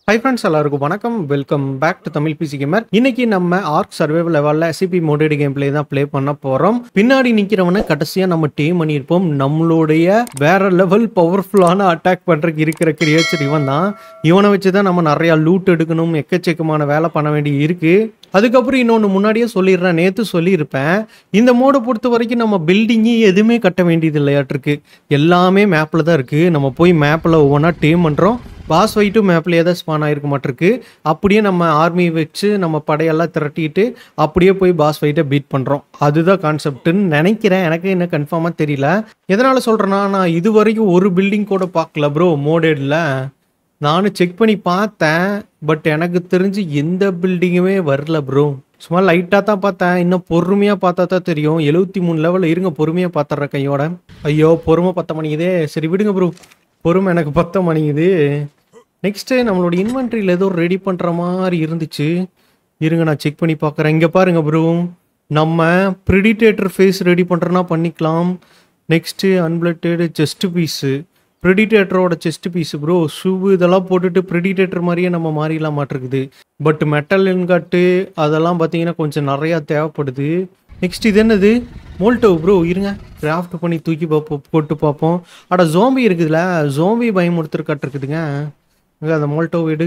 High friends எல்லாருக்கும் வணக்கம் welcome back to Tamil PC gamer இன்னைக்கு நம்ம ஆர்க் சர்வைவல் லெவலில் எஸ்சிபி மோடேடு கேம் பிளே தான் ப்ளே பண்ண போகிறோம் பின்னாடி நிற்கிறவனை கடைசியாக நம்ம டீம் பண்ணியிருப்போம் நம்மளுடைய வேற லெவல் பவர்ஃபுல்லான அட்டாக் பண்ணுறதுக்கு இருக்கிற கிரியேச்சர் இவன் தான் இவனை வச்சு தான் நம்ம நிறையா லூட் எடுக்கணும் எக்கச்சக்கமான வேலை பண்ண வேண்டி இருக்கு அதுக்கப்புறம் இன்னொன்று முன்னாடியே சொல்லிடுறேன் நேற்று சொல்லியிருப்பேன் இந்த மோடை பொறுத்த வரைக்கும் நம்ம பில்டிங்கு எதுவுமே கட்ட வேண்டியது இல்லையாட்டிருக்கு எல்லாமே மேப்பில் தான் இருக்குது நம்ம போய் மேப்பில் ஒவ்வொன்றா டீம் பண்ணுறோம் பாஸ் ஃபைட்டும் மேப்லேயே தான் ஸ்பான் ஆகிருக்க மாட்டிருக்கு அப்படியே நம்ம ஆர்மி வச்சு நம்ம படையெல்லாம் திரட்டிட்டு அப்படியே போய் பாஸ் ஃபைட்டை பீட் பண்ணுறோம் அதுதான் கான்செப்ட்னு நினைக்கிறேன் எனக்கு என்ன கன்ஃபார்மாக தெரியல எதனால் சொல்கிறேன்னா நான் இது வரைக்கும் ஒரு பில்டிங் கூட பார்க்கல ப்ரோ மோடேடில் நானும் செக் பண்ணி பார்த்தேன் பட் எனக்கு தெரிஞ்சு எந்த பில்டிங்குமே வரல ப்ரோ சும்மா லைட்டாக தான் பார்த்தேன் இன்னும் பொறுமையாக பார்த்தா தான் தெரியும் எழுபத்தி மூணு லெவலில் இருங்க பொறுமையாக பார்த்துட்றேன் கையோட ஐயோ பொறுமை பத்த மணிக்குதே சரி விடுங்க ப்ரோ பொறுமை எனக்கு பத்த மணிக்குது நெக்ஸ்ட்டு நம்மளோட இன்வென்ட்ரியில் ஏதோ ரெடி பண்ணுற மாதிரி இருந்துச்சு இருங்க நான் செக் பண்ணி பார்க்குறேன் இங்கே பாருங்க ப்ரோ நம்ம ப்ரிடிடேட்டர் ஃபேஸ் ரெடி பண்ணுறோன்னா பண்ணிக்கலாம் நெக்ஸ்ட்டு அன்பிளட்டடு செஸ்ட் பீஸு ப்ரிடிடேட்டரோட செஸ்ட் பீஸ் ப்ரோ ஷூ இதெல்லாம் போட்டுட்டு ப்ரிடிடேட்டர் மாதிரியே நம்ம மாறிடலாம் மாட்டிருக்குது பட் மெட்டல் இன்கட்டு அதெல்லாம் பார்த்தீங்கன்னா கொஞ்சம் நிறையா தேவைப்படுது நெக்ஸ்ட் இது என்னது மோல்டோ ப்ரோ இருங்க கிராஃப்ட் பண்ணி தூக்கி பார்ப்போம் போட்டு பார்ப்போம் அட ஜோம்பி இருக்குதுல்ல ஜோம்பி பயமுறுத்துற கட்டுருக்குதுங்க இங்கே அந்த மோல்டோ வீடு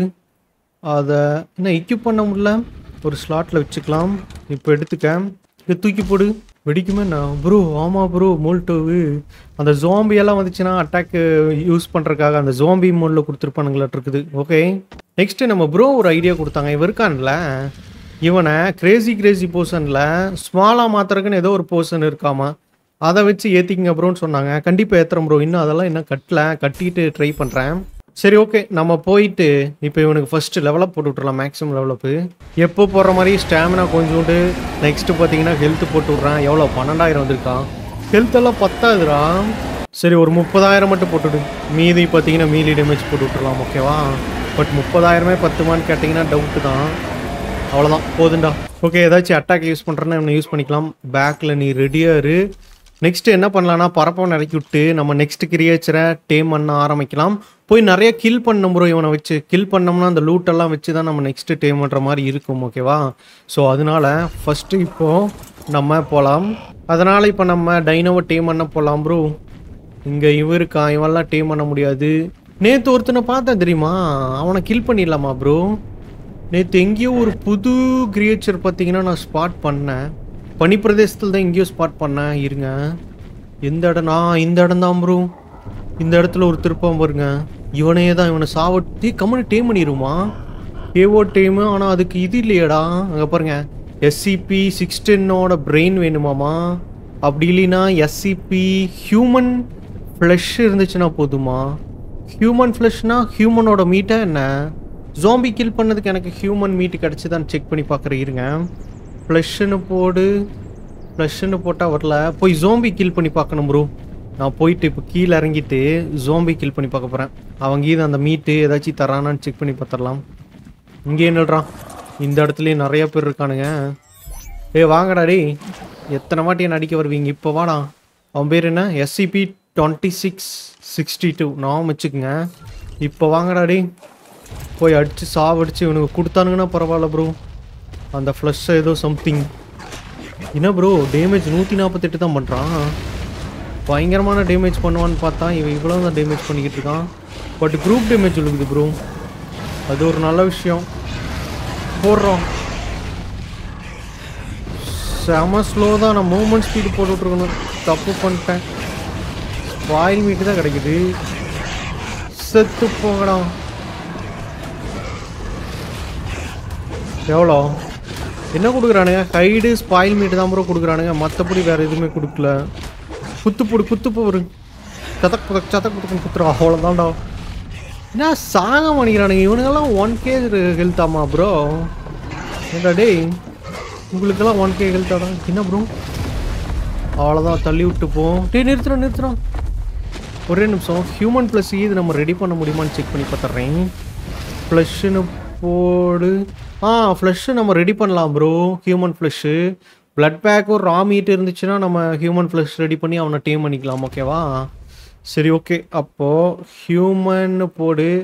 அதை என்ன எக்யூப் பண்ண முடியல ஒரு ஸ்லாட்டில் வச்சுக்கலாம் இப்போ எடுத்துக்க இதை தூக்கி போடு வெடிக்குமே நான் ப்ரோ ஆமாம் ப்ரோ மோல்டோவு அந்த ஜோம்பி எல்லாம் வந்துச்சுன்னா அட்டாக்கு யூஸ் பண்ணுறதுக்காக அந்த ஜோம்பி மோடில் கொடுத்துருப்பானுங்களாட்டு இருக்குது ஓகே நெக்ஸ்ட்டு நம்ம ப்ரோ ஒரு ஐடியா கொடுத்தாங்க இவன் இருக்கான்ல இவனை கிரேசி கிரேசி போர்ஷனில் ஸ்மாலாக மாத்துறதுக்குன்னு ஏதோ ஒரு போர்ஷன் இருக்காமா அதை வச்சு ஏற்றிக்கிங்க ப்ரோன்னு சொன்னாங்க கண்டிப்பாக ஏற்றுறேன் ப்ரோ இன்னும் அதெல்லாம் இன்னும் கட்டல கட்டிட்டு ட்ரை பண்ணுறேன் சரி ஓகே நம்ம போயிட்டு இப்போ இவனுக்கு ஃபஸ்ட்டு லெவலப் போட்டு விட்றலாம் மேக்ஸிமம் லெவலப்பு எப்போ போடுற மாதிரி ஸ்டாமினா கொஞ்சோண்டு நெக்ஸ்ட்டு பார்த்தீங்கன்னா ஹெல்த் போட்டு விட்றேன் எவ்வளோ பன்னெண்டாயிரம் வந்திருக்கான் ஹெல்த் எல்லாம் பத்தாதுடா சரி ஒரு முப்பதாயிரம் மட்டும் போட்டுவிடு மீதி பார்த்தீங்கன்னா மீலி டேமேஜ் போட்டு விட்றலாம் ஓகேவா பட் முப்பதாயிரமே பத்துமான்னு கேட்டிங்கன்னா டவுட்டு தான் அவ்வளோதான் போதுண்டா ஓகே ஏதாச்சும் அட்டாக் யூஸ் பண்ணுறேன்னா இவனை யூஸ் பண்ணிக்கலாம் பேக்கில் நீ ரெடியாக இரு நெக்ஸ்ட் என்ன பண்ணலாம்னா பரப்பை இறக்கி விட்டு நம்ம நெக்ஸ்ட் கிரியேச்சரை டேம் பண்ண ஆரம்பிக்கலாம் போய் நிறைய கில் பண்ண ப்ரோ இவனை வச்சு கில் பண்ணோம்னா அந்த லூட்டெல்லாம் வச்சு தான் நம்ம நெக்ஸ்ட்டு டேம் பண்ணுற மாதிரி இருக்கும் ஓகேவா ஸோ அதனால ஃபஸ்ட்டு இப்போது நம்ம போகலாம் அதனால் இப்போ நம்ம டைனோவை டேம் பண்ண போகலாம் ப்ரோ இங்கே இவன் இருக்கான் இவன்லாம் டேம் பண்ண முடியாது நேற்று ஒருத்தனை பார்த்தேன் தெரியுமா அவனை கில் பண்ணிடலாமா ப்ரோ நேற்று எங்கேயோ ஒரு புது கிரியேச்சர் பார்த்தீங்கன்னா நான் ஸ்பாட் பண்ணேன் பனிப்பிரதேசத்தில் தான் எங்கேயோ ஸ்பாட் பண்ணேன் இருங்க எந்த இடம் நான் இந்த இடம் தான் ப்ரோ இந்த இடத்துல ஒரு திருப்பம் பாருங்க இவனே தான் இவனை சாவட்டி கம்மனு டேம் பண்ணிடுமா ஏவோ டேமு ஆனால் அதுக்கு இது இல்லையடா அங்கே பாருங்க எஸ்சிபி சிக்ஸ் டென்னோட பிரெயின் வேணுமாமா அப்படி இல்லைன்னா எஸ்சிபி ஹியூமன் ஃப்ளஷ் இருந்துச்சுன்னா போதுமா ஹியூமன் ஃப்ளஷ்னா ஹியூமனோட மீட்டா என்ன ஜோம்பி கில் பண்ணதுக்கு எனக்கு ஹியூமன் மீட் கிடச்சிதான் செக் பண்ணி பார்க்குறேன் இருங்க ஃப்ளஷ்ஷுன்னு போடு ஃப்ளஷ்ஷுன்னு போட்டால் வரல போய் ஜோம்பி கில் பண்ணி பார்க்கணும் ப்ரோ நான் போயிட்டு இப்போ கீழே இறங்கிட்டு ஜோம்பி கில் பண்ணி பார்க்க போகிறேன் அவங்க இது அந்த மீட்டு ஏதாச்சும் தரானான்னு செக் பண்ணி பார்த்துடலாம் இங்கே என்னடுறான் இந்த இடத்துலையும் நிறைய பேர் இருக்கானுங்க ஏய் வாங்கடா டேய் எத்தனை வாட்டி என்ன அடிக்க வருவீங்க இப்போ வாடா அவன் பேர் என்ன SCP twenty six sixty two நான் வச்சுக்கோங்க இப்போ வாங்கடா டேய் போய் அடித்து சாவடிச்சு இவனுக்கு கொடுத்தானுங்கன்னா பரவாயில்ல ப்ரோ அந்த ஃப்ளஷ் ஏதோ சம்திங் என்ன ப்ரோ டேமேஜ் நூற்றி நாற்பத்தெட்டு தான் பண்ணுறான் பயங்கரமான டேமேஜ் பண்ணுவான்னு பார்த்தா இவன் இவ்வளோ தான் டேமேஜ் பண்ணிக்கிட்டு இருக்கான் பட் குரூப் டேமேஜ் விழுகுது ப்ரோ அது ஒரு நல்ல விஷயம் போடுறோம் செம ஸ்லோ தான் நான் மூவ்மெண்ட் ஸ்பீடு போட்டுட்ருக்கணும் தப்பு பண்ணிட்டேன் ஸ்பாயில் மீட்டு தான் கிடைக்குது செத்து போகடா எவ்வளோ என்ன கொடுக்குறானுங்க கைடு ஸ்பாயில் மீட்டு தான் ப்ரோ கொடுக்குறானுங்க மற்றபடி வேறு எதுவுமே கொடுக்கல குத்து போடு குத்து போடு சதக் புதக் சதக் புதக்கம் குத்துறோம் அவ்வளோதான்டா என்ன சாக மாட்டேங்கிறானுங்க இவனுங்கெல்லாம் ஒன் கே ஹெல்த் ஆமா ப்ரோ ஏண்டா டேய் உங்களுக்கெல்லாம் ஒன் கே ஹெல்த் ஆடா என்ன ப்ரோ அவ்வளோதான் தள்ளி விட்டு போம் டேய் நிறுத்துறோம் நிறுத்துறோம் ஒரே நிமிஷம் ஹியூமன் ப்ளஸ் இது நம்ம ரெடி பண்ண முடியுமான்னு செக் பண்ணி பார்த்துட்றேன் ஃப்ளஷ்ஷுன்னு போடு ஆ ஃப்ளஷ்ஷு நம்ம ரெடி பண்ணலாம் ப்ரோ ஹியூமன் ஃப்ளஷ்ஷு பிளட் பேக்கும் ரா மீட் இருந்துச்சுன்னா நம்ம ஹியூமன் ஃப்ளஷ் ரெடி பண்ணி அவனை டீம் பண்ணிக்கலாம் ஓகேவா சரி ஓகே அப்போது ஹியூமன் போடு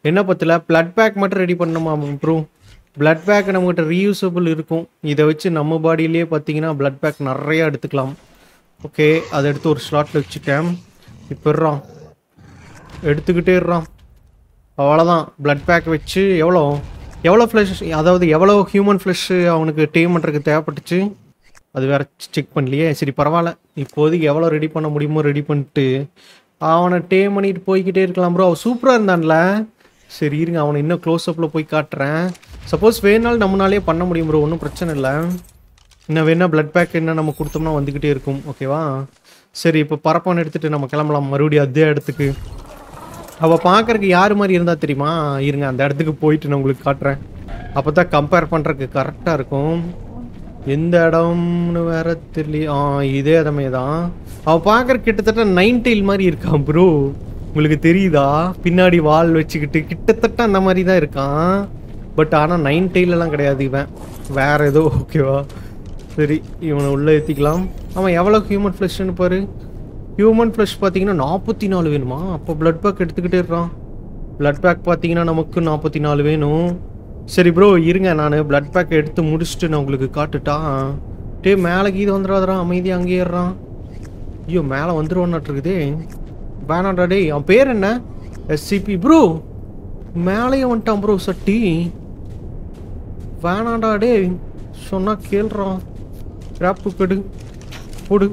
என்ன பத்தல பிளட் பேக் மட்டும் ரெடி பண்ணணுமா ப்ரோ பிளட் பேக் நம்மகிட்ட ரீயூசபிள் இருக்கும் இதை வச்சு நம்ம பாடியிலேயே பார்த்தீங்கன்னா பிளட் பேக் நிறைய எடுத்துக்கலாம் ஓகே அதை எடுத்து ஒரு ஸ்லாட்டில் வச்சுட்டேன் இப்போ இருறான் எடுத்துக்கிட்டே இருறான் அவ்வளோதான் பிளட் பேக் வச்சு எவ்வளோ எவ்வளோ ஃப்ளஷ் அதாவது எவ்வளோ ஹியூமன் ஃப்ளஷ் அவனுக்கு டீம் பண்ணுறதுக்கு தேவைப்பட்டுச்சு அது வேற செக் பண்ணலையே சரி பரவாயில்ல இப்போதைக்கு எவ்வளோ ரெடி பண்ண முடியுமோ ரெடி பண்ணிட்டு அவனை டேம் பண்ணிட்டு போய்கிட்டே இருக்கலாம் ப்ரோ அவன் சூப்பராக இருந்தான்ல சரி இருங்க அவனை இன்னும் க்ளோஸ்அப்பில் போய் காட்டுறேன் சப்போஸ் வேணாலும் நம்மளாலே பண்ண முடியும் ப்ரோ ஒன்றும் பிரச்சனை இல்லை இன்னும் வேணா பிளட் பேக் என்ன நம்ம கொடுத்தோம்னா வந்துக்கிட்டே இருக்கும் ஓகேவா சரி இப்போ பரப்பான் எடுத்துகிட்டு நம்ம கிளம்பலாம் மறுபடியும் அதே இடத்துக்கு அவள் பார்க்கறக்கு யார் மாதிரி இருந்தா தெரியுமா இருங்க அந்த இடத்துக்கு போயிட்டு நான் உங்களுக்கு காட்டுறேன் அப்போ தான் கம்பேர் பண்ணுறதுக்கு கரெக்டாக இருக்கும் எந்த இடம்னு வேற தெரியல ஆ இதே இடமே தான் அவள் பார்க்குற கிட்டத்தட்ட நைன் டெயில் மாதிரி இருக்கான் ப்ரோ உங்களுக்கு தெரியுதா பின்னாடி வால் வச்சுக்கிட்டு கிட்டத்தட்ட அந்த மாதிரி தான் இருக்கான் பட் ஆனால் நைன் டெய்லெலாம் கிடையாது இவன் வேற ஏதோ ஓகேவா சரி இவனை உள்ளே ஏற்றிக்கலாம் அவன் எவ்வளோ ஹியூமன் ஃப்ளஷ்னு பாரு ஹியூமன் ஃப்ளஷ் பார்த்தீங்கன்னா நாற்பத்தி நாலு வேணுமா அப்போ பிளட் பேக் எடுத்துக்கிட்டே இருக்கான் பிளட் பேக் பார்த்தீங்கன்னா நமக்கு நாற்பத்தி நாலு வேணும் சரி ப்ரோ இருங்க நான் பிளட் பேக் எடுத்து முடிச்சுட்டு நான் உங்களுக்கு காட்டுட்டா டே மேலே கீது வந்துடாதடா அமைதியாக அங்கேயே ஏறுறான் ஐயோ மேலே வந்துருவோன்னாட்டு இருக்குதே வேணாடா டேய் அவன் பேர் என்ன எஸ்சிபி ப்ரோ மேலேயே வந்துட்டான் ப்ரோ சட்டி வேணாடா டேய் சொன்னா கேள்றான் கிராப்பு கெடு போடு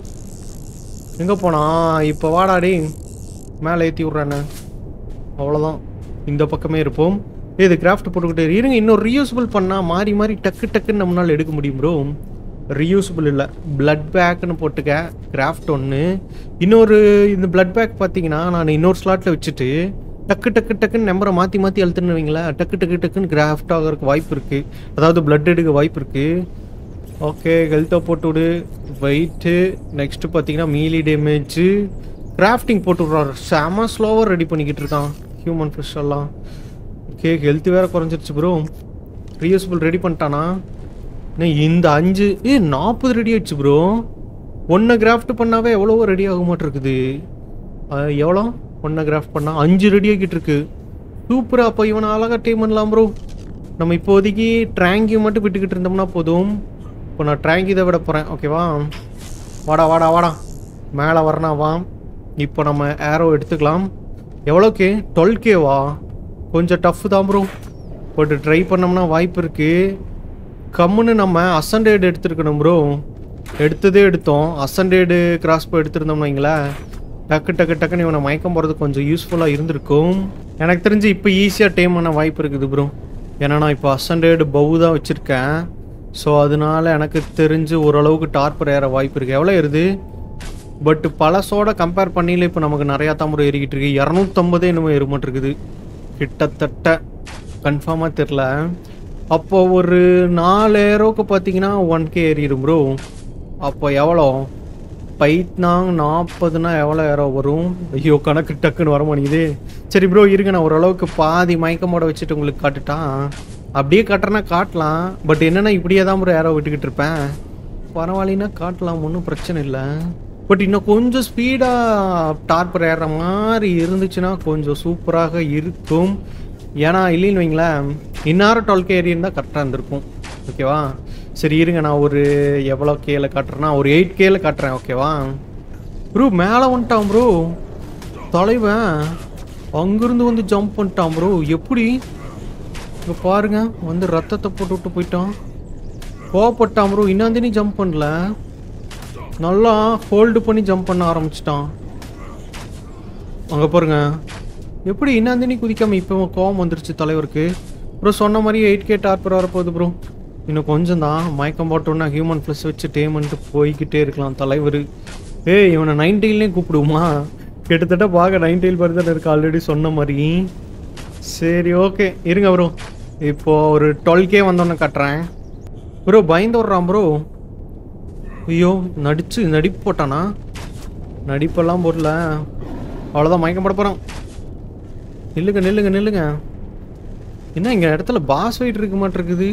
எங்கே போனா இப்போ வாடா டேய் மேலே ஏற்றி விட்றானே அவ்வளோதான் இந்த பக்கமே இருப்போம் ஏய், இது கிராஃப்ட் போட்டுக்கிட்டே இரு. இருங்க இன்னொரு ரீயூசபிள் பண்ணால் மாறி மாறி டக்கு டக்குன்னு நம்மளால் எடுக்க முடியும் ப்ரோ ரீயூசபிள் இல்லை பிளட் பேக்குன்னு போட்டுக்க கிராஃப்ட் ஒன்று இன்னொரு இந்த பிளட் பேக் பார்த்தீங்கன்னா நான் இன்னொரு ஸ்லாட்டில் வச்சுட்டு டக்கு டக்கு டக்குன்னு நம்பரை மாற்றி மாற்றி அழுத்துன்னு வைங்களேன் டக்கு டக்கு டக்குன்னு கிராஃப்ட் ஆகிறதுக்கு வாய்ப்பு இருக்குது அதாவது பிளட் எடுக்க வாய்ப்பு இருக்குது ஓகே ஹெல்த்தை போட்டு விடு வெயிட்டு நெக்ஸ்ட்டு பார்த்தீங்கன்னா மீலி டேமேஜு கிராஃப்டிங் போட்டு விட்றாரு செம ஸ்லோவாக ரெடி பண்ணிக்கிட்டு இருக்கான் ஹியூமன் ஃபிஷ் எல்லாம் ஓகே ஹெல்த் வேற குறைஞ்சிருச்சு ப்ரோ ரீயூசபிள் ரெடி பண்ணிட்டானா இன்னும் இந்த அஞ்சு ஏ நாற்பது ரெடி ஆயிடுச்சு ப்ரோ ஒன்றை கிராஃப்ட் பண்ணாவே எவ்வளவோ ரெடி ஆக மாட்டிருக்குது அஹ், எவ்வளோ ஒன்றை கிராஃப்ட் பண்ணால் அஞ்சு ரெடி ஆகிட்டு இருக்கு சூப்பரா அப்போ இவனை அழகாக டீம் பண்ணலாம் ப்ரோ நம்ம இப்போதைக்கு ட்ராங்கி மட்டும் விட்டுக்கிட்டு இருந்தோம்னா போதும் இப்போ நான் ட்ராங்கி தான் விட போகிறேன் ஓகேவா வாடா வாடா வாடா மேலே வரனா வா இப்போ நம்ம ஏரோ எடுத்துக்கலாம் எவ்வளோக்கு டுவெல் கேவா கொஞ்சம் டஃப் தான் ப்ரோ பட் ட்ரை பண்ணோம்னா வாய்ப்பு இருக்குது கம்முன்னு நம்ம அசண்டேடு எடுத்துருக்கணும் ப்ரோ எடுத்ததே எடுத்தோம் அசண்டேடு கிராஸ்போ எடுத்திருந்தோம்னு வைங்களேன் டக்கு டக்கு டக்குன்னு இவனை மயக்கம் போகிறது கொஞ்சம் யூஸ்ஃபுல்லாக இருந்திருக்கும் எனக்கு தெரிஞ்சு இப்போ ஈஸியாக டேம் பண்ண வாய்ப்பு இருக்குது ப்ரோ ஏன்னா நான் இப்போ அசண்டேடு பவு தான் வச்சுருக்கேன் ஸோ அதனால எனக்கு தெரிஞ்சு ஓரளவுக்கு டார்பர் ஏற வாய்ப்பு இருக்குது எவ்வளோ ஏறுது பட் பழசோட கம்பேர் பண்ணியில் இப்போ நமக்கு நிறையா தான் ப்ரோ ஏறிக்கிட்டு இருக்கு இரநூத்தம்பதே என்னமோ ஏற மாட்டிருக்குது கிட்டத்தட்ட கன்ஃபார்மாக தெரில அப்போ ஒரு நாலு ஏரோக்கு பார்த்தீங்கன்னா ஒன் கே ஏறிடும் ப்ரோ அப்போ எவ்வளோ பைத்னாங் நாற்பதுனா எவ்வளோ ஏரோ வரும் ஐயோ கணக்கு டக்குன்னு வர மாட்டேங்குது சரி ப்ரோ இருங்க நான் ஓரளவுக்கு பாதி மயக்கமோட வச்சுட்டு உங்களுக்கு காட்டுட்டான் அப்படியே காட்டுறேன்னா காட்டலாம் பட் என்னன்னா இப்படியே தான் ப்ரோ ஏரோ விட்டுக்கிட்டு இருப்பேன் பரவாயில்லைன்னா காட்டலாம் ஒன்றும் பிரச்சனை இல்லை பட் இன்னும் கொஞ்சம் ஸ்பீடாக டார்பர் ஏறுற மாதிரி இருந்துச்சுன்னா கொஞ்சம் சூப்பராக இருக்கும் ஏன்னா இல்லைன்னு வைங்களேன் இன்னாரம் டுவெல் கே ஏறி இருந்தால் கரெக்டாக இருந்திருக்கும் ஓகேவா சரி இருங்க நான் ஒரு எவ்வளோ கேல காட்டுறேன்னா ஒரு எயிட் கேல காட்டுறேன் ஓகேவா ப்ரோ மேலே வந்துட்டான் ப்ரோ தலைவன் அங்கிருந்து வந்து ஜம்ப் பண்ணிட்டான் ப்ரோ எப்படி இப்போ பாருங்க வந்து ரத்தத்தை போட்டு விட்டு போயிட்டான் கோவப்பட்டான் ப்ரோ இன்னாந்தினி ஜம்ப் பண்ணல நல்லா ஹோல்டு பண்ணி ஜம்ப் பண்ண ஆரம்பிச்சிட்டான் அங்கே பாருங்க எப்படி இன்னாந்தினி குதிக்காம இப்போ கோவம் வந்துருச்சு தலைவருக்கு ப்ரோ சொன்ன மாதிரி எயிட் கே டார்பர் வரப்போகுது ப்ரோ இன்னும் கொஞ்சம் தான் மயக்கம் போட்டோன்னா ஹியூமன் ப்ளஸ் வச்சு டேமெண்ட்டு போய்கிட்டே இருக்கலாம் தலைவர் ஏய் இவனை நைன்டீன்லேயும் கூப்பிடுவோமா கிட்டத்தட்ட பார்க்க நைன்டீன் மாதிரி தான் இருக்கு ஆல்ரெடி சொன்ன மாதிரி சரி ஓகே இருங்க ப்ரோ இப்போ ஒரு டுவெல் கே வந்தோன்னே கட்டுறேன் ப்ரோ பயந்து விட்றான் ப்ரோ ஐயோ நடிச்சு நடிப்பு போட்டானா நடிப்பெல்லாம் போடல அவ்வளோதான் மயக்கம் போட போகிறான் நில்லுங்க நில்லுங்க நில்லுங்க என்ன இங்க இடத்துல பாஸ் வெயிட் இருக்க மாட்டிருக்குது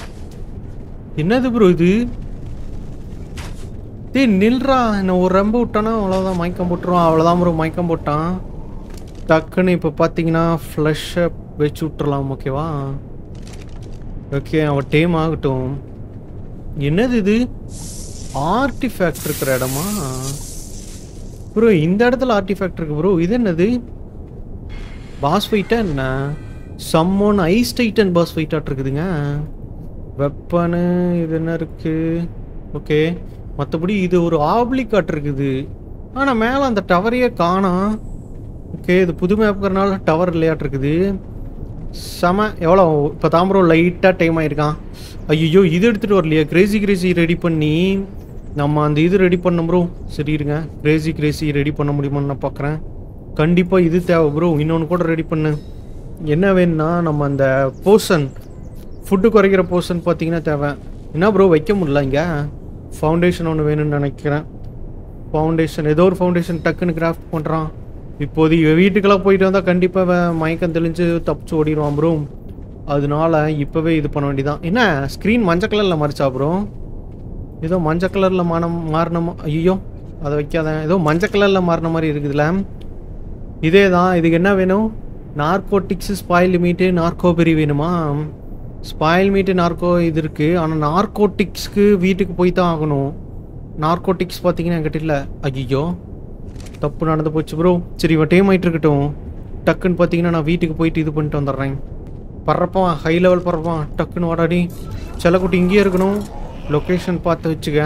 என்னது ப்ரோ இது டேய் நில்றா என்ன ஒரு ரம்பு விட்டானா அவ்வளோதான் மயக்கம் போட்டுருவான் அவ்வளோதான் ப்ரோ மயக்கம் போட்டான் டக்குன்னு இப்போ பார்த்தீங்கன்னா ஃப்ளஷை வச்சு விட்டுறலாம் ஓகேவா ஓகே அவன் டேம் ஆகட்டும் என்னது இது ஆர்டிஃபேக்ட் இருக்கிற இடமா ப்ரோ இந்த இடத்துல ஆர்டிஃபேக்ட் இருக்கு ப்ரோ இது என்னது பாஸ் ஃபைட்டா என்ன சம்மோன் ஐஸ் டைட்டன் பாஸ் ஃபைட்டாட் இருக்குதுங்க வெப்பனு இது என்ன இருக்கு ஓகே மற்றபடி இது ஒரு ஆப்ளிகாட் இருக்குது ஆனால் மேலே அந்த டவரையே காணோம் ஓகே இது புது மேப்கிறனால டவர் இல்லையாட் இருக்குது செம எவ்வளோ இப்போ தாம்பரம் லைட்டாக டைம் ஆயிருக்கான் ஐயோ இது எடுத்துகிட்டு வரலையா கிரேசி கிரேசி ரெடி பண்ணி நம்ம அந்த இது ரெடி பண்ண ப்ரோ சரி இருங்க கிரேசி கிரேசி ரெடி பண்ண முடியுமான்னு நான் பார்க்குறேன் கண்டிப்பாக இது தேவை ப்ரோ இன்னொன்று கூட ரெடி பண்ணு என்ன வேணும்னா நம்ம அந்த போர்ஷன் ஃபுட்டு குறைக்கிற போர்ஷன் பார்த்தீங்கன்னா தேவை என்ன ப்ரோ வைக்க முடியல இங்கே ஃபவுண்டேஷன் ஒன்று வேணும்னு நினைக்கிறேன் ஃபவுண்டேஷன் ஏதோ ஒரு ஃபவுண்டேஷன் டக்குன்னு கிராஃப்ட் பண்ணுறான் இப்போது இவன் வீட்டுக்கெல்லாம் போயிட்டு வந்தால் கண்டிப்பாக மயக்கம் தெளிஞ்சு தப்பிச்சு ஓடிடுவான் ப்ரோ அதனால இப்போவே இது பண்ண வேண்டியதான் என்ன ஸ்க்ரீன் மஞ்சள் கலரில் மறைச்சா ப்ரோ ஏதோ மஞ்சள் கலரில் மானம் மாறின ஐயோ அதை வைக்காத ஏதோ மஞ்சள் கலரில் மாறின மாதிரி இருக்குதுல்ல இதே தான் இதுக்கு என்ன வேணும் நார்கோட்டிக்ஸ் ஸ்பாயில் மீட்டு நார்கோபெரி வேணுமா ஸ்பாயில் மீட்டு நார்கோ இது இருக்குது ஆனால் நார்கோட்டிக்ஸ்க்கு வீட்டுக்கு போய் தான் ஆகணும் நார்கோட்டிக்ஸ் பார்த்தீங்கன்னா என்கிட்ட இல்லை ஐயோ தப்பு நடந்து போச்சு ப்ரோ சரி இவன் டேம் ஆகிட்டு இருக்கட்டும் டக்குன்னு பார்த்தீங்கன்னா நான் வீட்டுக்கு போயிட்டு இது பண்ணிட்டு வந்துடுறேன் பறப்பான் ஹை லெவல் பறப்பான் டக்குன்னு வாடாடி செல்லக்குட்டி இங்கேயே இருக்கணும் லொக்கேஷன் பார்த்து வச்சுக்க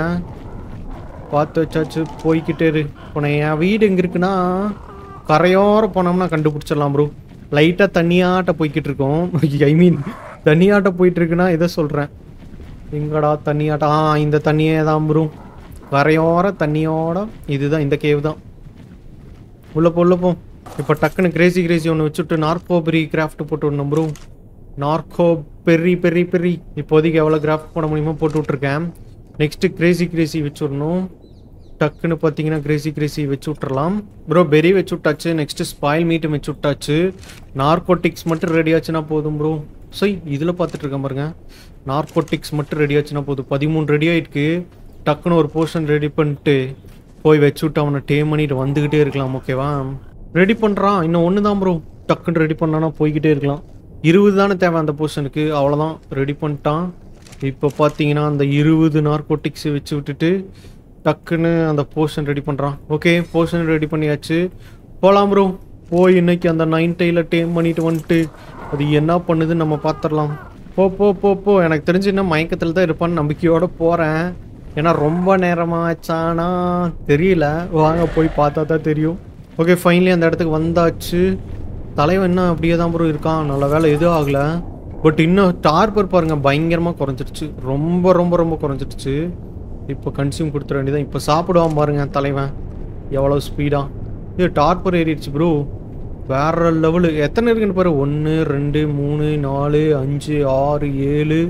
பார்த்து வச்சாச்சு போய்கிட்டே இரு இப்போ நான் என் வீடு எங்கே இருக்குன்னா கரையோரம் போனோம்னா கண்டுபிடிச்சிடலாம் ப்ரோ லைட்டாக தண்ணியாட்ட போய்கிட்டு இருக்கோம் ஐ மீன் தண்ணியாட்ட போயிட்டு இருக்குன்னா இதை சொல்கிறேன் எங்கடா தண்ணியாட்ட ஆ இந்த தண்ணியே தான் ப்ரோ கரையோர தண்ணியோட இதுதான் இந்த கேவ் தான் உள்ள போ உள்ள போ இப்போ டக்குன்னு கிரேசி கிரேசி ஒன்று வச்சுட்டு நார்கோ பெரி கிராஃப்ட் போட்டு விடணும் ப்ரோ நார்கோ பெரி பெரி பெரி இப்போதைக்கு எவ்வளோ கிராஃப்ட் போட முடியுமோ போட்டு விட்ருக்கேன் நெக்ஸ்ட்டு கிரேசி கிரேசி வச்சு விடணும் டக்குன்னு பார்த்தீங்கன்னா கிரேசி கிரேசி வச்சு விட்றலாம் ப்ரோ பெரி வச்சு விட்டாச்சு நெக்ஸ்ட்டு ஸ்பாயில் மீட்டும் வச்சு விட்டாச்சு நார்கோட்டிக்ஸ் மட்டும் ரெடி ஆச்சுன்னா போதும் ப்ரோ சரி இதில் பார்த்துட்டு இருக்கேன் பாருங்க நார்கோட்டிக்ஸ் மட்டும் ரெடி ஆச்சுன்னா போதும் பதிமூணு ரெடி ஆயிருக்கு டக்குன்னு ஒரு போர்ஷன் ரெடி பண்ணிட்டு போய் வச்சு விட்டு அவனை டேம் பண்ணிட்டு வந்துக்கிட்டே இருக்கலாம் ஓகேவா ரெடி பண்ணுறான் இன்னும் ஒன்று தான் ப்ரோ டக்குன்னு ரெடி பண்ணானா போய்கிட்டே இருக்கலாம் இருபது தானே தேவை அந்த போர்ஷனுக்கு அவ்வளோதான் ரெடி பண்ணிட்டான் இப்போ பார்த்தீங்கன்னா அந்த இருபது நார்கோட்டிக்ஸ் வச்சு விட்டுட்டு டக்குன்னு அந்த போர்ஷன் ரெடி பண்ணுறான் ஓகே போர்ஷன் ரெடி பண்ணியாச்சு போகலாம் ப்ரோ போய் இன்னைக்கு அந்த நைன் டெய்ல டேம் பண்ணிட்டு வந்துட்டு அது என்ன பண்ணுதுன்னு நம்ம பார்த்துடலாம் போ போ போ போ எனக்கு தெரிஞ்சு இன்னும் மயக்கத்தில் தான் இருப்பான்னு நம்பிக்கையோட போகிறேன் ஏன்னா ரொம்ப நேரமாச்சானா தெரியல வாங்க போய் பார்த்தா தான் தெரியும் ஓகே ஃபைனலி அந்த இடத்துக்கு வந்தாச்சு தலைவன் என்ன அப்படியே தான் ப்ரோ இருக்கான் நல்ல வேலை எதுவும் ஆகலை பட் இன்னும் டார்பர் பாருங்க பயங்கரமாக குறைஞ்சிருச்சு ரொம்ப ரொம்ப ரொம்ப குறைஞ்சிருச்சு இப்போ கன்சியூம் கொடுத்துட வேண்டியதான் இப்போ சாப்பிடுவான் பாருங்க தலைவன் எவ்வளோ ஸ்பீடாக இது டார்பர் ஏறிடுச்சு ப்ரோ வேற லெவலு எத்தனை இருக்குன்னு பாரு ஒன்று ரெண்டு மூணு நாலு அஞ்சு ஆறு ஏழு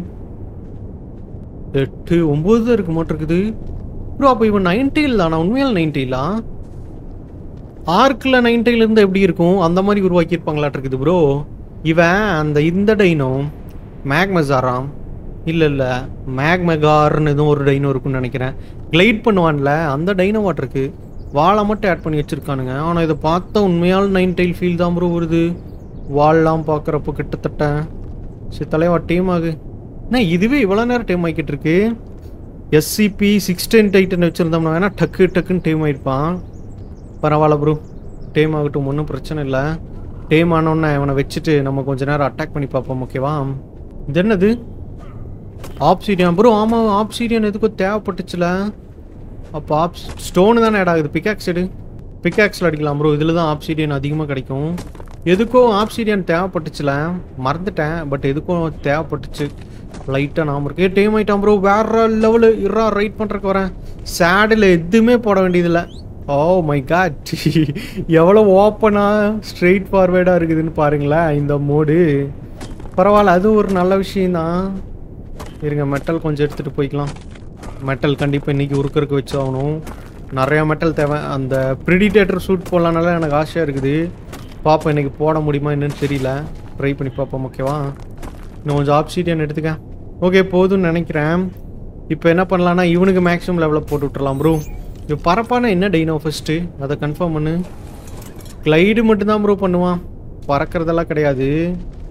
எட்டு ஒம்பது தான் இருக்கு மாட்டிருக்குது ப்ரோ அப்போ இவன் நைன்டீல் தானா உண்மையால் நைன்டீலா ஆர்க்கில் நைன்டீல் இருந்தால் எப்படி இருக்கும் அந்த மாதிரி உருவாக்கியிருப்பாங்களாட்டு இருக்குது ப்ரோ இவன் அந்த இந்த டைனோ மேக்மெசாராம் இல்லை இல்லை மேக்மெகார்னு எதுவும் ஒரு டைனோ இருக்குன்னு நினைக்கிறேன் கிளைட் பண்ணுவான்ல அந்த டைனோ வாட்டருக்கு வாழை மட்டும் ஆட் பண்ணி வச்சுருக்கானுங்க ஆனால் இதை பார்த்தா உண்மையால் நைன் டைல் ஃபீல் தான் ப்ரோ வருது வால்லாம் பார்க்குறப்போ கிட்டத்தட்ட சரி தலைவா டீம் ஆகு என்ன இதுவே இவ்வளோ நேரம் டைம் ஆகிக்கிட்டு இருக்கு எஸ்சிபி சிக்ஸ் டென் டைட்டன் வச்சுருந்தோம்னா வேணால் டக்கு டக்குன்னு டைம் ஆகிருப்பான் பரவாயில்ல ப்ரோ டேம் ஆகட்டும் ஒன்றும் பிரச்சனை இல்லை டேம் ஆனோடனே அவனை வச்சுட்டு நம்ம கொஞ்ச நேரம் அட்டாக் பண்ணி பார்ப்போம் ஓகேவா இது என்னது ஆப்சீடியன் ப்ரோ ஆமாம் ஆப்சீடியன் எதுக்கும் தேவைப்பட்டுச்சுல அப்போ ஆப் ஸ்டோனு தானே ஆட் ஆகுது பிக்காக்ஸ் எடு பிக்காக்ஸில் அடிக்கலாம் ப்ரோ இதில் தான் ஆப்சீடியன் அதிகமாக கிடைக்கும் எதுக்கும் ஆப்சீடியன் தேவைப்பட்டுச்சுல மறந்துட்டேன் பட் எதுக்கும் தேவைப்பட்டுச்சு லைட்டாக நாம இருக்கு டேம் ஆயிட்டான் ப்ரோ வேற லெவலு இறா ரைட் பண்ணுறக்கு வரேன் சேடில் எதுவுமே போட வேண்டியதில்லை ஓ மை காட் எவ்வளோ ஓப்பனாக ஸ்ட்ரெயிட் ஃபார்வேர்டாக இருக்குதுன்னு பாருங்களேன் இந்த மோடு பரவாயில்ல அது ஒரு நல்ல விஷயம்தான் இருங்க மெட்டல் கொஞ்சம் எடுத்துகிட்டு போய்க்கலாம் மெட்டல் கண்டிப்பாக இன்றைக்கி உருக்கருக்கு வச்சு ஆகணும் நிறையா மெட்டல் தேவை அந்த ப்ரிடிடேட்டர் சூட் போடலானால எனக்கு ஆசையாக இருக்குது பார்ப்போம் இன்னைக்கு போட முடியுமா என்னன்னு தெரியல ட்ரை பண்ணி பார்ப்போம் ஓகேவா இன்னும் கொஞ்சம் ஆப்சீடியன் எடுத்துக்க ஓகே போதும்னு நினைக்கிறேன் இப்போ என்ன பண்ணலான்னா இவனுக்கு மேக்ஸிமம் லெவலில் போட்டு விட்டுறலாம் ப்ரோ இப்போ பறப்பான என்ன டைனோ ஃபஸ்ட்டு அதை கன்ஃபார்ம் பண்ணு கிளைடு மட்டும்தான் ப்ரோ பண்ணுவான் பறக்கிறதெல்லாம் கிடையாது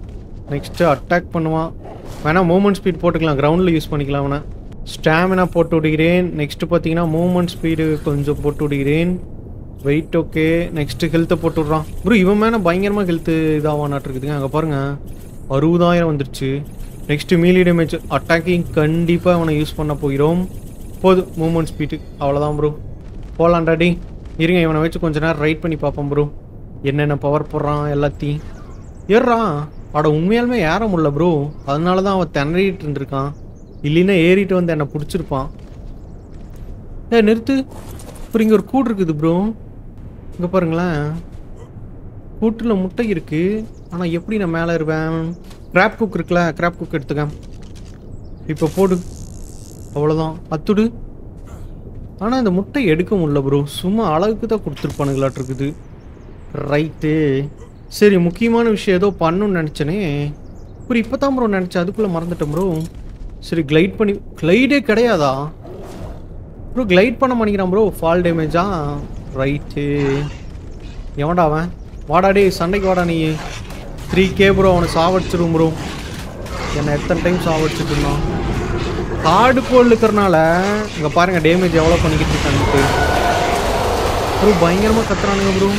நெக்ஸ்ட்டு அட்டாக் பண்ணுவான் வேணா மூமெண்ட் ஸ்பீட் போட்டுக்கலாம் கிரவுண்டில் யூஸ் பண்ணிக்கலாம் வேணா ஸ்டாமினா போட்டு விடுகிறேன் நெக்ஸ்ட் பார்த்தீங்கன்னா மூமெண்ட் ஸ்பீடு கொஞ்சம் போட்டு விடுகிறேன் வெயிட் ஓகே நெக்ஸ்ட் ஹெல்த்தை போட்டு விட்றான் ப்ரோ இவன் மேலே பயங்கரமாக ஹெல்த்து இதாவானாட்டு இருக்குதுங்க அங்கே பாருங்க அறுபதாயிரம் வந்துருச்சு நெக்ஸ்ட் மீலி டேமேஜ் அட்டாக்கிங் கண்டிப்பாக அவனை யூஸ் பண்ண போகிறோம் போதும் மூமெண்ட் ஸ்பீடு அவ்வளோதான் ப்ரோ போகலான்டாடி இருங்க இவனை வச்சு கொஞ்ச நேரம் ரைட் பண்ணி பார்ப்போம் ப்ரோ என்னென்ன பவர் போடுறான் எல்லாத்தையும் ஏறுறான் அட உண்மையாலுமே ஏற முடியல ப்ரோ அதனால தான் அவன் திணறிட்டு இருந்திருக்கான் இல்லைன்னா ஏறிட்டு வந்து என்னை பிடிச்சிருப்பான் ஏ நிறுத்து அப்புறம் இங்கே ஒரு கூடு இருக்குது ப்ரோ இங்கே பாருங்களேன் கூட்டில் முட்டை இருக்கு ஆனால் எப்படி நான் மேலே இருப்பேன் கிராப் குக் இருக்குல்ல கிராப் குக் எடுத்துக்க இப்போ போடு அவ்வளோதான் அத்துடு ஆனால் இந்த முட்டை எடுக்க முடியல ப்ரோ சும்மா அழகுக்கு தான் கொடுத்துருப்பானுங்களாட்டு இருக்குது ரைட்டு சரி முக்கியமான விஷயம் ஏதோ பண்ணணும்னு நினச்சேனே அப்புறம் இப்போ தான் ப்ரோ நினச்சேன் அதுக்குள்ளே மறந்துட்டேன் ப்ரோ சரி கிளைட் பண்ணி கிளைடே கிடையாதா ப்ரோ கிளைட் பண்ண மாட்டேங்கிறான் ப்ரோ ஃபால் டேமேஜா ரைட்டு எவன்டா அவன் வாடா டேய் சண்டைக்கு வாடா நீ த்ரீ கே ப்ரோ அவனை சாவடிச்சிரும் ப்ரோ என்னை எத்தனை டைம் சாவடிச்சிட்டு இருந்தான் காடு கோல் இருக்கிறனால இங்கே பாருங்க டேமேஜ் எவ்வளோ பண்ணிக்கிட்டு இருக்கான்ட்டு ப்ரோ பயங்கரமாக கத்துறானுங்க ப்ரோ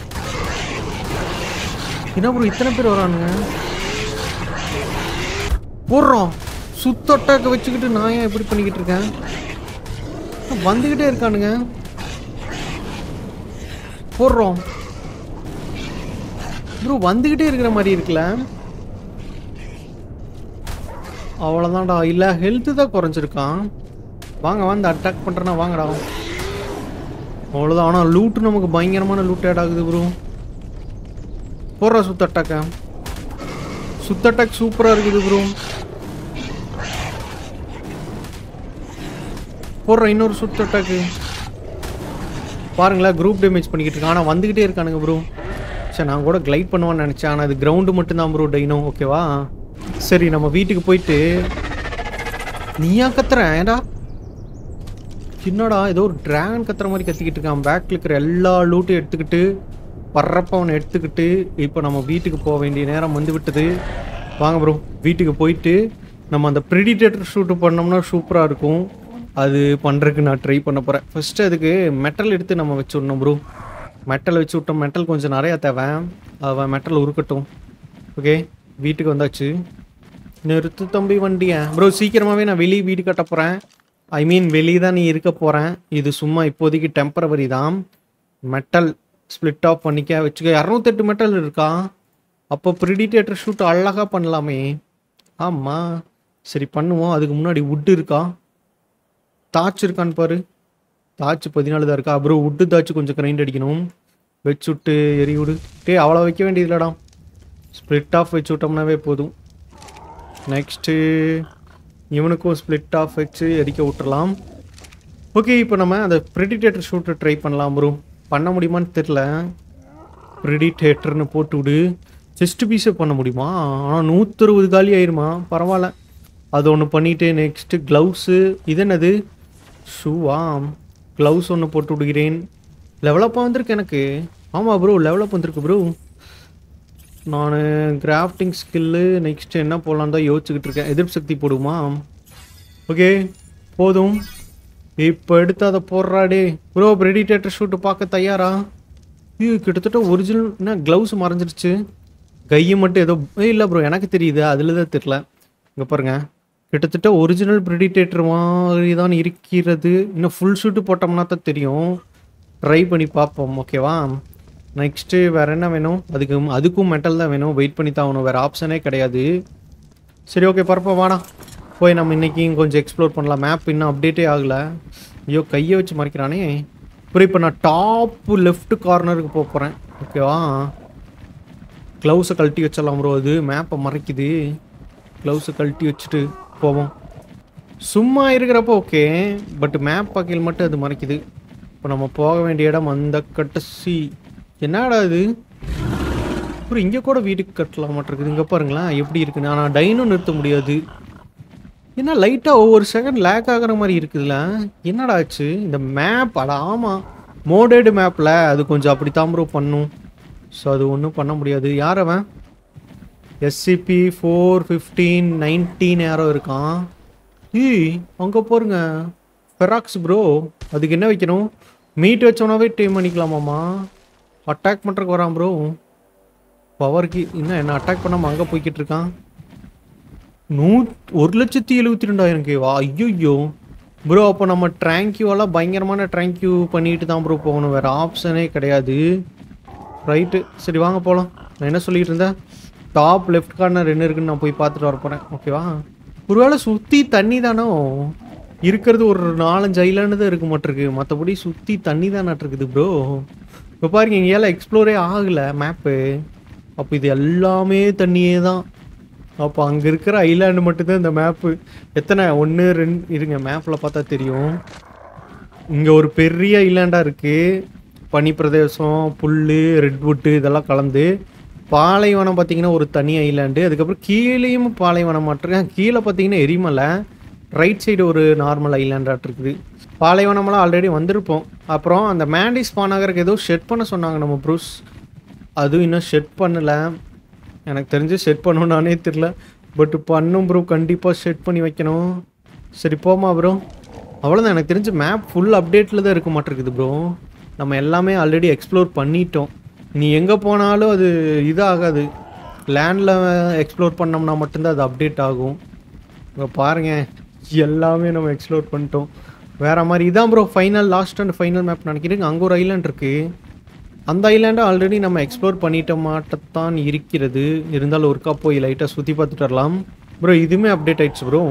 என்ன ப்ரோ இத்தனை பேர் வரானுங்க போடுறோம் சுத்த அட்டாக்க வச்சுக்கிட்டு நான் ஏன் இப்படி பண்ணிக்கிட்டு இருக்கேன் வந்துக்கிட்டே இருக்கானுங்க போடுறோம் ப்ரோ வந்துக்கிட்டே இருக்கிற மாதிரி இருக்குல்ல அவ்வளோதான்டா இல்லை ஹெல்த்து தான் குறைஞ்சிருக்கான் வாங்க வந்து அட்டாக் பண்ணுறேன்னா வாங்கடா அவ்வளோதான் ஆனால் லூட்டு நமக்கு பயங்கரமான லூட் ஆட் ஆகுது ப்ரோ போடுற சுத்த அட்டாக்க சுத்த அட்டாக் சூப்பராக இருக்குது ப்ரோ போடுற இன்னொரு சுத்த அட்டாக்கு பாருங்களேன் குரூப் டேமேஜ் பண்ணிக்கிட்டு இருக்கான் ஆனால் வந்துக்கிட்டே இருக்கானுங்க ப்ரோ சரி நான் கூட கிளைட் பண்ணுவான்னு நினச்சேன் ஆனால் அது கிரவுண்டு மட்டும்தான் ப்ரோ டைனோ ஓகேவா சரி நம்ம வீட்டுக்கு போயிட்டு நீயா கத்துற ஏடா என்னடா ஏதோ ஒரு டிராகன் கத்துற மாதிரி கத்திக்கிட்டு இருக்கான் பேக்கில் இருக்கிற எல்லா லூட்டையும் எடுத்துக்கிட்டு பறப்ப அவனை எடுத்துக்கிட்டு இப்போ நம்ம வீட்டுக்கு போக வேண்டிய நேரம் வந்து விட்டது வாங்க ப்ரோ வீட்டுக்கு போயிட்டு நம்ம அந்த ப்ரிடிடேட்டர் ஷூட்டு பண்ணோம்னா சூப்பராக இருக்கும் அது பண்ணுறதுக்கு நான் ட்ரை பண்ண போகிறேன் ஃபஸ்ட்டு அதுக்கு மெட்டல் எடுத்து நம்ம வச்சு விடணும் ப்ரோ மெட்டல் வச்சு விட்டோம் மெட்டல் கொஞ்சம் நிறையா தேவை அவன் மெட்டல் உருக்கட்டும் ஓகே வீட்டுக்கு வந்தாச்சு நிறுத்து தம்பி வண்டியை ப்ரோ சீக்கிரமாகவே நான் வெளியே வீடு கட்ட போகிறேன் ஐ மீன் வெளியே தான் நீ இருக்க போகிறேன் இது சும்மா இப்போதைக்கு டெம்பரவரி தான் மெட்டல் ஸ்ப்ளிட் ஆஃப் பண்ணிக்க வச்சுக்க இரநூத்தெட்டு மெட்டல் இருக்கா அப்போ ப்ரிடிடேட்டர் ஷூட் அழகாக பண்ணலாமே ஆமாம் சரி பண்ணுவோம் அதுக்கு முன்னாடி வுட்டு இருக்கா தாச்சு இருக்கான்னு பாரு தாச்சு பதினாலு தான் இருக்கா அப்புறம் வுட்டு தாச்சு கொஞ்சம் கிரைண்ட் அடிக்கணும் வச்சு விட்டு எரி விடு டே அவ்வளோ வைக்க வேண்டியதில்லடா ஸ்ப்ளிட் ஆஃப் வச்சு விட்டோம்னாவே போதும் நெக்ஸ்ட்டு இவனுக்கும் ஸ்ப்ளிட் ஆஃப் வச்சு எரிக்க விட்டுறலாம் ஓகே இப்போ நம்ம அந்த ப்ரெடிடேட்டர் ஷூட்டை ட்ரை பண்ணலாம் ப்ரோ பண்ண முடியுமான்னு தெரில ப்ரெடிடேட்டர்னு போட்டு விடு செஸ்ட் பீஸை பண்ண முடியுமா ஆனால் நூற்றறுபது காலி ஆயிருமா பரவாயில்ல அது ஒன்று பண்ணிவிட்டு நெக்ஸ்ட்டு க்ளவுஸு இது என்னது ஷூவா க்ளவுஸ் ஒன்று போட்டு விடுகிறேன் லெவலப்பாக வந்திருக்கு எனக்கு ஆமாம் ப்ரோ லெவலப் வந்திருக்கு ப்ரோ நான் கிராஃப்டிங் ஸ்கில்லு நெக்ஸ்ட் என்ன போடலான்னு தான் யோசிச்சுக்கிட்டு இருக்கேன் எதிர்ப்பு சக்தி போடுமா ஓகே போதும் இப்போ எடுத்து அதை போடுறாடே ப்ரோ ப்ரெடிடேட்டர் ஷூட்டு பார்க்க தயாரா ஐயோ கிட்டத்தட்ட ஒரிஜினல் என்ன க்ளவுஸ் மறைஞ்சிருச்சு கையை மட்டும் ஏதோ இல்லை ப்ரோ எனக்கு தெரியுது அதில் தான் தெரில இங்கே பாருங்க கிட்டத்தட்ட ஒரிஜினல் ப்ரெடிடேட்டர் மாதிரி தான் இருக்கிறது இன்னும் ஃபுல் ஷூட்டு போட்டோம்னா தான் தெரியும் ட்ரை பண்ணி பார்ப்போம் ஓகேவா நெக்ஸ்ட்டு வேறு என்ன வேணும் அதுக்கு அதுக்கும் மெட்டல் தான் வேணும் வெயிட் பண்ணி தான் ஆகணும் வேறு ஆப்ஷனே கிடையாது சரி ஓகே பரப்பா வாடா போய் நம்ம இன்றைக்கும் கொஞ்சம் எக்ஸ்ப்ளோர் பண்ணலாம் மேப் இன்னும் அப்டேட்டே ஆகலை ஐயோ கையை வச்சு மறைக்கிறானே அப்புறம் இப்போ நான் டாப்பு லெஃப்ட் கார்னருக்கு போக போகிறேன் ஓகேவா க்ளவுஸை கழட்டி வச்சிடலாம் ப்ரோ அது மேப்பை மறைக்குது க்ளவுஸை கழட்டி வச்சுட்டு போவோம் சும்மா இருக்கிறப்போ ஓகே பட் மேப் பார்க்கையில் மட்டும் அது மறைக்குது இப்போ நம்ம போக வேண்டிய இடம் அந்த கட்டசி என்னடா இது அப்புறம் இங்கே கூட வீட்டுக்கு கட்டலாம் மாட்டிருக்குது இங்கே பாருங்களேன் எப்படி இருக்குன்னு ஆனால் டைனும் நிறுத்த முடியாது என்ன லைட்டாக ஒவ்வொரு செகண்ட் லேக் ஆகுற மாதிரி இருக்குதுல்ல என்னடா ஆச்சு இந்த மேப் அட ஆமாம் மோடேடு மேப்பில் அது கொஞ்சம் அப்படி தான் ப்ரோ பண்ணும் ஸோ அது ஒன்றும் பண்ண முடியாது யார் அவன் எஸ்சிபி ஃபோர் ஃபிஃப்டீன் நைன்டீன் யாரோ இருக்கான் ஏய் அங்கே போருங்க ஃபெராக்ஸ் ப்ரோ அதுக்கு என்ன வைக்கணும் மீட் வச்சோன்னாவே டீம் பண்ணிக்கலாமாம்மா அட்டாக் பண்ணுறதுக்கு வரான் ப்ரோ பவருக்கு இன்னும் என்ன அட்டாக் பண்ணாமல் அங்கே போய்கிட்டு இருக்கான் நூ ஒரு லட்சத்தி எழுபத்தி ரெண்டாயிரம் கேவா ஐயோ ப்ரோ அப்போ நம்ம ட்ராங்க்யூவெல்லாம் பயங்கரமான ட்ராங்க்யூ பண்ணிட்டு தான் ப்ரோ போகணும் வேறு ஆப்ஷனே கிடையாது ரைட்டு சரி வாங்க போகலாம் நான் என்ன சொல்லிட்டு இருந்தேன் டாப் லெஃப்ட் கார்னர் என்ன இருக்குன்னு நான் போய் பார்த்துட்டு வர போகிறேன் ஓகேவா ஒருவேளை சுற்றி தண்ணி தானோ இருக்கிறது ஒரு நாலஞ்சு ஐலாண்டு தான் இருக்க மாட்டிருக்கு மற்றபடி சுற்றி தண்ணி தான் இருக்குது ப்ரோ இப்போ பாருங்க இங்கேயால எக்ஸ்ப்ளோரே ஆகலை மேப்பு அப்போ இது எல்லாமே தண்ணியே தான் அப்போ அங்கே இருக்கிற ஐலாண்டு மட்டும்தான் இந்த மேப்பு எத்தனை ஒன்று ரெண்டு இருங்க மேப்பில் பார்த்தா தெரியும் இங்கே ஒரு பெரிய ஐலாண்டாக இருக்குது பனி பிரதேசம் புல் ரெட்வுட்டு இதெல்லாம் கலந்து பாலைவனம் பார்த்தீங்கன்னா ஒரு தனி ஐலாண்டு அதுக்கப்புறம் கீழேயும் பாலைவனம் மாட்டிருக்கேன் கீழே பார்த்தீங்கன்னா எரிமலை ரைட் சைடு ஒரு நார்மல் ஐலாண்டாட் இருக்குது பாலைவனமெல்லாம் ஆல்ரெடி வந்திருப்போம் அப்புறம் அந்த மேண்டிஸ் பானகருக்கு ஏதோ ஷெட் பண்ண சொன்னாங்க நம்ம ப்ரூஸ் அதுவும் இன்னும் ஷெட் பண்ணலை எனக்கு தெரிஞ்சு செட் பண்ணணும்னானே தெரில பட் பண்ணும் ப்ரோ கண்டிப்பாக செட் பண்ணி வைக்கணும் சரி போமா ப்ரோ அவ்வளோதான் எனக்கு தெரிஞ்சு மேப் ஃபுல் அப்டேட்டில் தான் இருக்க மாட்டிருக்குது ப்ரோ நம்ம எல்லாமே ஆல்ரெடி எக்ஸ்ப்ளோர் பண்ணிட்டோம் நீ எங்கே போனாலும் அது இதாகாது லேண்டில் எக்ஸ்ப்ளோர் பண்ணோம்னா மட்டும்தான் அது அப்டேட் ஆகும் இங்கே பாருங்க எல்லாமே நம்ம எக்ஸ்ப்ளோர் பண்ணிட்டோம் வேற மாதிரி இதான் bro final last and final map நினைக்கிறேன் அங்கே ஒரு ஐலாண்ட் இருக்குது அந்த ஐலாண்டை ஆல்ரெடி நம்ம எக்ஸ்ப்ளோர் பண்ணிட்ட மாட்டத்தான் இருக்கிறது இருந்தாலும் ஒருக்கா போய் லைட்டாக சுற்றி பார்த்துட்டு வரலாம் ப்ரோ இதுவுமே அப்டேட் ஆயிடுச்சு ப்ரோ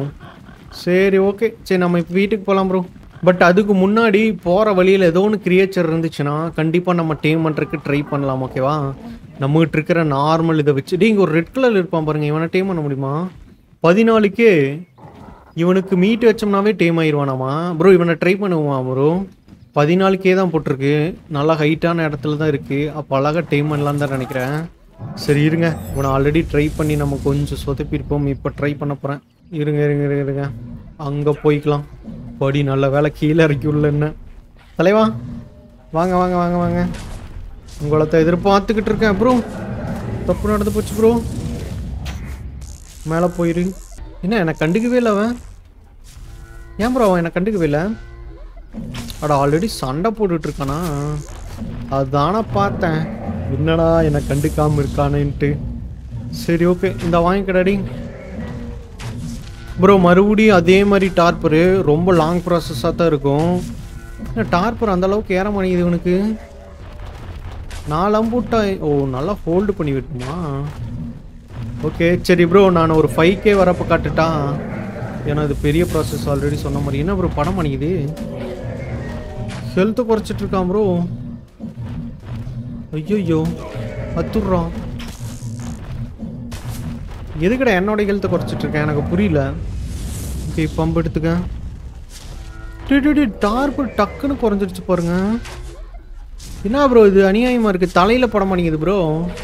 சரி ஓகே சரி நம்ம இப்போ வீட்டுக்கு போகலாம் ப்ரோ பட் அதுக்கு முன்னாடி போகிற வழியில் ஏதோ ஒன்று கிரியேச்சர் இருந்துச்சுன்னா கண்டிப்பாக நம்ம டேம் பண்ணுறதுக்கு ட்ரை பண்ணலாம் ஓகேவா நம்மகிட்ட இருக்கிற நார்மல் இதை வச்சு டேய் இங்கே ஒரு ரெட் கலர் இருப்பான் பாருங்க இவனை டேம் பண்ண முடியுமா பதினாலுக்கே இவனுக்கு மீட் வச்சோம்னாவே டேம் ஆயிடுவானாமா ப்ரோ இவனை ட்ரை பண்ணுவான் ப்ரோ பதினாலுக்கே தான் போட்டிருக்கு நல்லா ஹைட்டான இடத்துல தான் இருக்குது அப்போ அழகாக டைம் பண்ணலான்னு தான் நினைக்கிறேன் சரி இருங்க இவனை ஆல்ரெடி ட்ரை பண்ணி நம்ம கொஞ்சம் சொதப்பிருப்போம் இப்போ ட்ரை பண்ண போகிறேன் இருங்க இருங்க இருங்க இருங்க அங்கே போய்க்கலாம் படி நல்ல வேலை கீழே இறக்கி உள்ள என்ன தலைவா வாங்க வாங்க வாங்க வாங்க உங்களை தான் எதிர்பார்த்துக்கிட்டு இருக்கேன் ப்ரோ தப்பு நடந்து போச்சு ப்ரோ மேலே போயிரு என்ன என்னை கண்டுக்கவே இல்லை அவன் ஏன் ப்ரோ அவன் என்னை கண்டுக்கவே இல்லை அட ஆல்ரெடி சண்டை போட்டுட்டு இருக்கானா அதானே பார்த்தேன் என்னடா என்னை கண்டுக்காம இருக்கானேன்ட்டு சரி ஓகே இந்த வாங்கிக்கடாடி ப்ரோ மறுபடியும் அதே மாதிரி டார்பரு ரொம்ப லாங் ப்ராசஸாக தான் இருக்கும் என்ன டார்பர் அந்த அளவுக்கு ஏற மாட்டேங்குது இவனுக்கு நாலு அம்பூட்டா ஓ நல்லா ஹோல்டு பண்ணி விட்டுமா ஓகே சரி ப்ரோ நான் ஒரு ஃபைவ் கே வரப்போ காட்டுட்டா ஏன்னா இது பெரிய ப்ராசஸ் ஆல்ரெடி சொன்ன மாதிரி என்ன ப்ரோ படம் பண்ணிக்குது ஹெல்த்தை குறைச்சிட்டு இருக்கான் ப்ரோ ஐயோ அத்துடுறான் எதுக்கடா என்னோட ஹெல்த்தை குறைச்சிட்டு இருக்கேன் எனக்கு புரியல ஓகே பம்ப் எடுத்துக்க டி டார்பு டக்குன்னு குறைஞ்சிருச்சு பாருங்க என்ன ப்ரோ இது அநியாயமா இருக்கு தலையில படம் பண்ணிக்குது ப்ரோ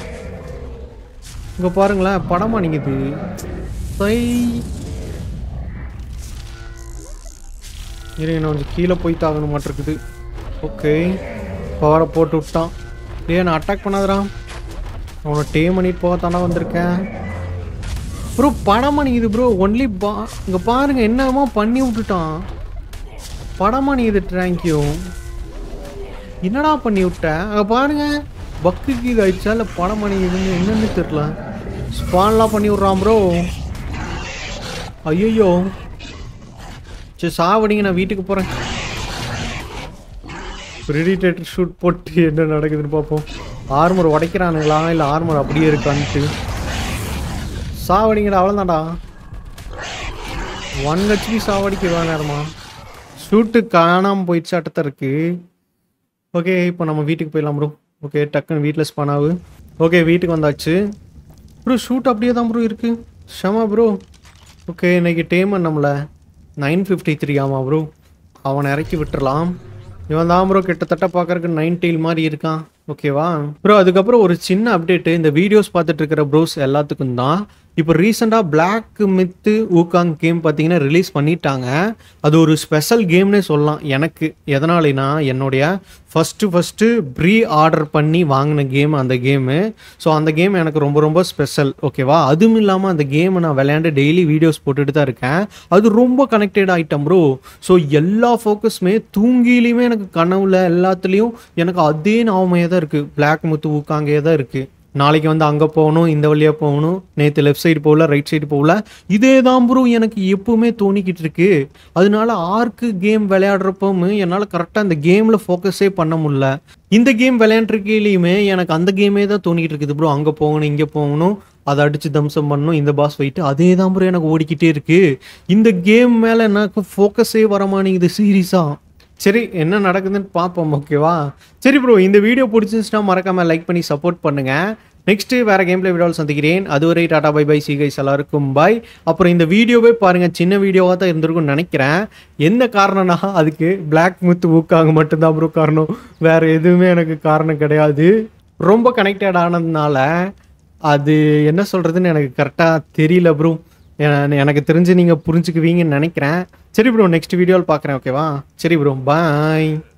இங்க பாருங்களேன் படம் பண்ணிக்குது சை இருங்க நான் கொஞ்சம் கீழே போய் தாகணும் மாட்டிருக்குது ஓகே பவரை போட்டு விட்டான் டேய் நான் அட்டாக் பண்ணாதடா அவனை டேம் பண்ணிட்டு போக தானே வந்திருக்கேன் ப்ரோ படம் பண்ணிக்குது ப்ரோ ஒன்லி பா இங்கே பாருங்க என்னமோ பண்ணி விட்டுட்டான் படம் பண்ணிக்குது ட்ராங்க்யூ என்னடா பண்ணி விட்ட அங்கே பாருங்க பக்குக்கு இது ஆயிடுச்சா இல்லை படம் பண்ணிக்குதுன்னு என்னன்னு தெரில ஸ்பான்லாம் பண்ணி விட்றான் ப்ரோ ஐயோ சரி சாவடிங்க நான் வீட்டுக்கு போகிறேன் ப்ரெடிடேட்டர் ஷூட் போட்டு என்ன நடக்குதுன்னு பார்ப்போம் ஆர்மர் உடைக்கிறானுங்களா இல்லை ஆர்மர் அப்படியே இருக்கான்ட்டு சாவடிங்கடா அவ்வளோதான்டா ஒன் ஹெச்பி சாவடிக்க வேணாருமா ஷூட்டு காணாமல் போயிடுச்சாட்டத்தை இருக்கு ஓகே இப்போ நம்ம வீட்டுக்கு போயிடலாம் ப்ரோ ஓகே டக்குன்னு வீட்டில் ஸ்பான் ஆகு ஓகே வீட்டுக்கு வந்தாச்சு ப்ரோ ஷூட் அப்படியே தான் ப்ரோ இருக்கு ஷமா ப்ரோ ஓகே இன்னைக்கு டேமன் நம்மள நைன் ஃபிஃப்டி த்ரீ ஆமா ப்ரோ அவனை இறக்கி விட்டுறலாம் இவன் தான் ப்ரோ கிட்டத்தட்ட பார்க்கறதுக்கு நைன் டெயில் மாதிரி இருக்கான் ஓகேவா ப்ரோ அதுக்கப்புறம் ஒரு சின்ன அப்டேட் இந்த வீடியோஸ் பார்த்துட்டு இருக்கிற ப்ரோஸ் எல்லாத்துக்கும் தான் இப்போ ரீசெண்டாக பிளாக் மித்து ஊகாங் கேம் பார்த்தீங்கன்னா ரிலீஸ் பண்ணிட்டாங்க அது ஒரு ஸ்பெஷல் கேம்னே சொல்லலாம் எனக்கு எதனாலனா என்னுடைய ஃபஸ்ட்டு ஃபஸ்ட்டு ப்ரீ ஆர்டர் பண்ணி வாங்கின கேம் அந்த கேமு ஸோ அந்த கேம் எனக்கு ரொம்ப ரொம்ப ஸ்பெஷல் ஓகேவா அதுவும் இல்லாமல் அந்த கேமை நான் விளையாண்டு டெய்லி வீடியோஸ் போட்டுட்டு தான் இருக்கேன் அது ரொம்ப கனெக்டட் ஆகிட்டேன் ப்ரோ ஸோ எல்லா ஃபோக்கஸுமே தூங்கிலையுமே எனக்கு கனவுல எல்லாத்துலேயும் எனக்கு அதே ஞாபகமே தான் இருக்குது பிளாக் முத்து ஊக்காங்கே தான் இருக்குது நாளைக்கு வந்து அங்கே போகணும் இந்த வழியாக போகணும் நேற்று லெஃப்ட் சைடு போகல ரைட் சைடு போகல இதே தான் ப்ரோ எனக்கு எப்பவுமே தோணிக்கிட்டு இருக்கு அதனால ஆர்க்கு கேம் விளையாடுறப்பவும் என்னால் கரெக்டாக இந்த கேமில் ஃபோக்கஸே பண்ண முடியல இந்த கேம் விளையாண்டுருக்கையிலையுமே எனக்கு அந்த கேமே தான் தோணிக்கிட்டு இருக்குது ப்ரோ அங்கே போகணும் இங்கே போகணும் அதை அடித்து தம்சம் பண்ணணும் இந்த பாஸ் ஃபைட்டு அதே தான் ப்ரோ எனக்கு ஓடிக்கிட்டே இருக்கு இந்த கேம் மேலே எனக்கு ஃபோக்கஸே வரமாட்டேங்குது சீரியஸாக சரி என்ன நடக்குதுன்னு பார்ப்போம் ஓகேவா சரி ப்ரோ இந்த வீடியோ பிடிச்சிருந்துச்சுன்னா மறக்காமல் லைக் பண்ணி சப்போர்ட் பண்ணுங்கள் நெக்ஸ்ட்டு வேறு கேம் பிளே வீடியோவில் சந்திக்கிறேன் அதுவரை டாடா பை பை சீகைஸ் எல்லாருக்கும் பாய் அப்புறம் இந்த வீடியோவே பாருங்கள் சின்ன வீடியோவாக தான் இருந்திருக்கும்னு நினைக்கிறேன் என்ன காரணம்னா அதுக்கு பிளாக் முத்து ஊக்காங்க மட்டும்தான் ப்ரோ காரணம் வேறு எதுவுமே எனக்கு காரணம் கிடையாது ரொம்ப கனெக்டட் ஆனதுனால அது என்ன சொல்கிறதுன்னு எனக்கு கரெக்டாக தெரியல ப்ரோ எனக்கு தெரிஞ்சு நீங்கள் புரிஞ்சுக்குவீங்கன்னு நினைக்கிறேன் சரி ப்ரோ நெக்ஸ்ட் வீடியோவில் பார்க்குறேன் ஓகேவா சரி ப்ரோ பாய்